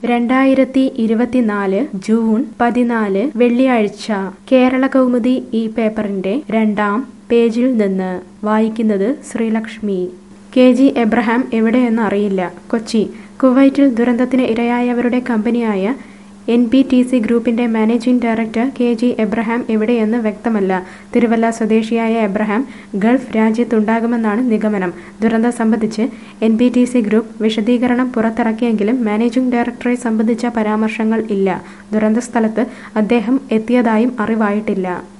രണ്ടായിരത്തി ഇരുപത്തിനാല് ജൂൺ പതിനാല് വെള്ളിയാഴ്ച കേരള കൗമുദി ഈ പേപ്പറിന്റെ രണ്ടാം പേജിൽ നിന്ന് വായിക്കുന്നത് ശ്രീലക്ഷ്മി കെ ജി എബ്രഹാം എവിടെയെന്ന് അറിയില്ല കൊച്ചി കുവൈറ്റിൽ ദുരന്തത്തിന് ഇരയായവരുടെ കമ്പനിയായ എൻ പി ടി സി ഗ്രൂപ്പിന്റെ managing director K G Abraham എവിടെയെന്ന് വ്യക്തമല്ല തിരുവല്ല സ്വദേശിയായ എബ്രഹാം ഗൾഫ് രാജ്യത്തുണ്ടാകുമെന്നാണ് നിഗമനം ദുരന്തം സംബന്ധിച്ച് N P T C group വിശദീകരണം പുറത്തിറക്കിയെങ്കിലും മാനേജിംഗ് ഡയറക്ടറെ സംബന്ധിച്ച പരാമർശങ്ങൾ ഇല്ല ദുരന്തസ്ഥലത്ത് അദ്ദേഹം എത്തിയതായും അറിവായിട്ടില്ല